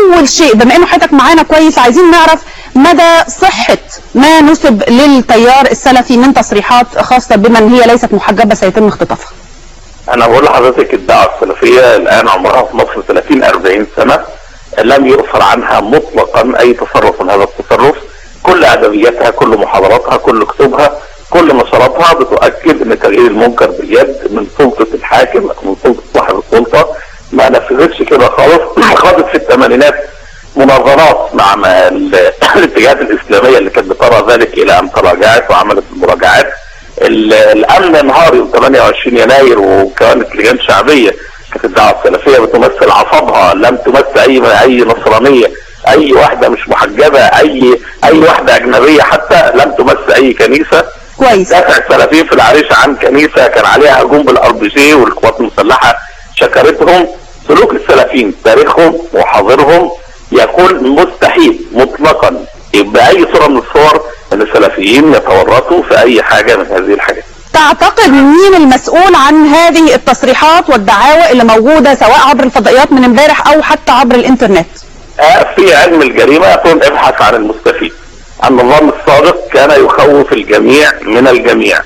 اول شيء بما انه حضرتك معانا كويس عايزين نعرف مدى صحه ما نسب للتيار السلفي من تصريحات خاصه بمن هي ليست محجبه سيتم اختطافها انا بقول لحضرتك الدعوه السلفيه الان عمرها في مصر 30 40 سنه لم يؤثر عنها مطلقا اي تصرف من هذا التصرف كل ادبياتها كل محاضراتها كل كتبها كل نشراتها بتؤكد ان تغيير المنكر باليد من سلطه الحاكم من سلطه صاحب السلطه ما نفذتش كده خالص خاضت في الثمانينات مناظرات مع ما ال- الاتجاهات الاسلاميه اللي كانت بترى ذلك الى ان تراجعت وعملت المراجعات ال- الامن انهار يوم 28 يناير وكانت لجان شعبيه كانت الدعوه السلفيه بتمثل عصبها لم تمثل اي اي نصرانيه اي واحده مش محجبه اي اي واحده اجنبيه حتى لم تمثل اي كنيسه كويس دافع السلفيين في العريش عن كنيسه كان عليها هجوم بالار بي جي والقوات المسلحه شكرتهم سلوك السلفيين تاريخهم وحاضرهم يقول مستحيل مطلقا باي صوره من الصور ان السلفيين يتورطوا في اي حاجه من هذه الحاجات. تعتقد مين المسؤول عن هذه التصريحات والدعاوى اللي موجوده سواء عبر الفضائيات من امبارح او حتى عبر الانترنت آه، في علم الجريمه يقول ابحث عن المستفيد. النظام السابق كان يخوف الجميع من الجميع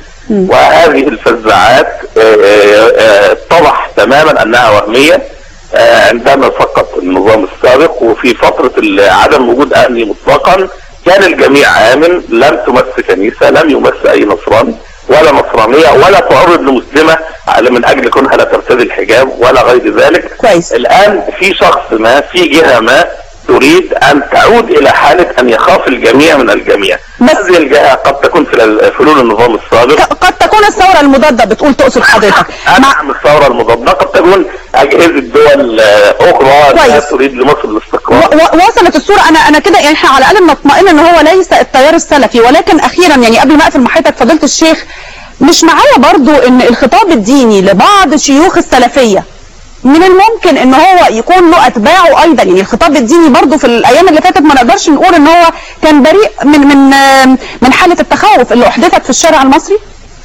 وهذه الفزاعات آه، آه، آه، اتضح تماما انها وهميه آه، عندما سقط النظام السابق وفي فتره ال- عدم وجود امني مطلقا كان الجميع امن لم تمس كنيسه لم يمس اي نصراني ولا نصرانيه ولا تعرض لمسلمه على من اجل كونها لا ترتدي الحجاب ولا غير ذلك كويس. الان في شخص ما في جهه ما تريد ان تعود الى حاله ان يخاف الجميع من الجميع بس- هذه الجهه قد تكون في ال- فلول النظام السابق ك- قد تكون الثوره المضاده بتقول تقصد حضرتك مع نعم الثوره المضاده قد تكون اجهزه دول آه، اخرى لا كويس. تريد لمصر الاستقرار و- و- وصلت الصوره انا انا كده يعني احنا على الاقل نطمئن ان هو ليس التيار السلفي ولكن اخيرا يعني قبل ما اقفل مع حضرتك فضيله الشيخ مش معايا برضو ان الخطاب الديني لبعض شيوخ السلفيه من الممكن ان هو يكون له اتباعه ايضا يعني الخطاب الديني برضو في الايام اللي فاتت ما نقدرش نقول ان هو كان بريء من من من حاله التخوف اللي احدثت في الشارع المصري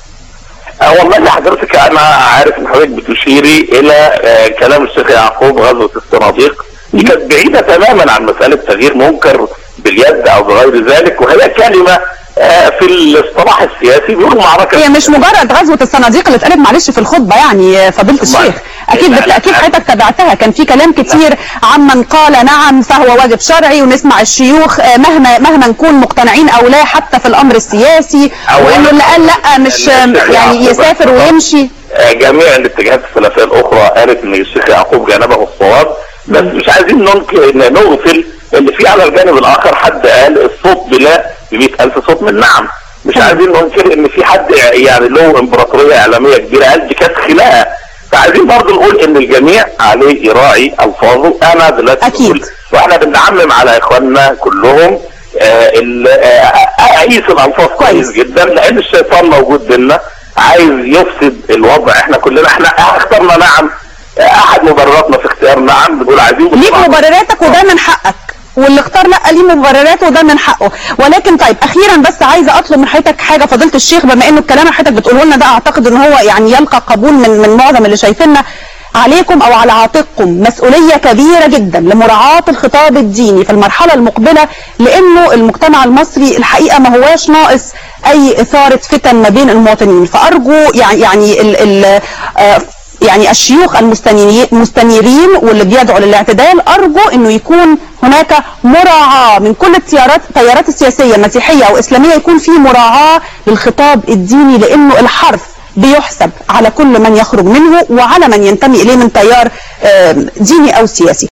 آه، والله حضرتك انا عارف ان حضرتك بتشيري الى آه، كلام الشيخ يعقوب غزوه الصناديق دي كانت بعيده تماما عن مساله تغيير منكر باليد او بغير ذلك وهي كلمه آه، في الاصطلاح السياسي بيقولوا معركه هي مش مجرد غزوه الصناديق اللي اتقالت معلش في الخطبه يعني فضيله الشيخ اكيد لا، لا، بالتاكيد لا. حضرتك تابعتها كان في كلام كتير عمن قال نعم فهو واجب شرعي ونسمع الشيوخ آه، مهما مهما نكون مقتنعين او لا حتى في الامر السياسي أولاً وانه اللي قال لا مش الشيخ يعني يعقوب يسافر اعتبر- ويمشي آه، جميع الاتجاهات السلفيه الاخرى قالت ان الشيخ يعقوب جانبه الصواب بس مش عايزين ننكر ان نغفل ان في على الجانب الاخر حد قال الصوت بلا ب 100000 صوت من نعم مش عايزين ننكر ان في حد يعني له امبراطوريه اعلاميه كبيره قال دي كانت خناقه فعايزين برضه نقول ان الجميع عليه يراعي الفاظه انا دلوقتي أكيد. بقول واحنا بنعمم على اخواننا كلهم آه، ال- آه، اقيس الالفاظ كويس جدا لان الشيطان موجود بينا عايز يفسد الوضع احنا كلنا احنا اخترنا نعم آه، احد مبرراتنا في اختيار نعم بنقول عايزين ليك بسرعة. مبرراتك وده من حقك واللي اختار لا ليه مبرراته وده من حقه ولكن طيب اخيرا بس عايزه اطلب من حضرتك حاجه فضيله الشيخ بما انه الكلام اللي حضرتك بتقوله لنا ده اعتقد ان هو يعني يلقى قبول من من معظم اللي شايفيننا عليكم او على عاتقكم مسؤوليه كبيره جدا لمراعاه الخطاب الديني في المرحله المقبله لانه المجتمع المصري الحقيقه ما هواش ناقص اي اثاره فتن ما بين المواطنين فارجو يعني يعني ال ال آه يعني الشيوخ المستنيرين المستنيرين واللي بيدعوا للاعتدال ارجو انه يكون هناك مراعاه من كل التيارات التيارات السياسيه مسيحيه او اسلاميه يكون في مراعاه للخطاب الديني لانه الحرف بيحسب على كل من يخرج منه وعلى من ينتمي اليه من تيار آه، ديني او سياسي